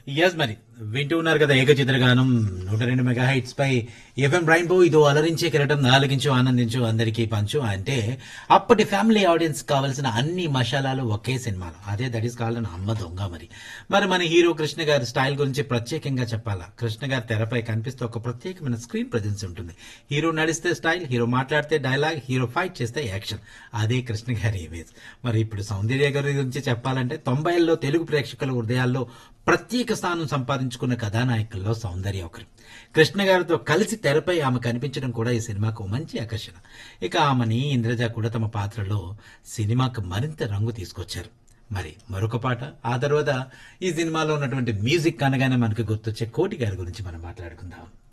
yes మరి వింటూ ఉన్నారు కదా ఏకచిత్రగానం నూట రెండు మెగా హైట్స్ పై ఎఫ్ఎం రైన్బో ఇదో అలరించే కిరటం నాలుగించు ఆనందించు అందరికీ పంచు అంటే అప్పటి ఫ్యామిలీ ఆడియన్స్ కావాల్సిన అన్ని మసాలాలు ఒకే సినిమాలో అదే దట్ ఈస్ కాల్డ్ అమ్మ దొంగ మరి మరి మన హీరో కృష్ణ గారి స్టైల్ గురించి ప్రత్యేకంగా చెప్పాలా కృష్ణ గారి తెరపై కనిపిస్తూ ఒక ప్రత్యేకమైన స్క్రీన్ ప్రజెన్స్ ఉంటుంది హీరో నడిస్తే స్టైల్ హీరో మాట్లాడితే డైలాగ్ హీరో ఫైట్ చేస్తే యాక్షన్ అదే కృష్ణ గారి ఇమేజ్ మరి ఇప్పుడు సౌందర్య గారి గురించి చెప్పాలంటే తొంభైల్లో తెలుగు ప్రేక్షకుల హృదయాల్లో ప్రత్యేక స్థానం సంపాదించుకున్న కథానాయకుల్లో సౌందర్య ఒకరు కృష్ణ గారితో కలిసి తెరపై ఆమె కనిపించడం కూడా ఈ సినిమాకు ఓ మంచి ఆకర్షణ ఇక ఆమెని ఇంద్రజ కూడా తమ పాత్రలో సినిమాకు మరింత రంగు తీసుకొచ్చారు మరి మరొక పాట ఆ తర్వాత ఈ సినిమాలో ఉన్నటువంటి మ్యూజిక్ అనగానే మనకు గుర్తొచ్చే కోటి గారి గురించి మనం మాట్లాడుకుందాం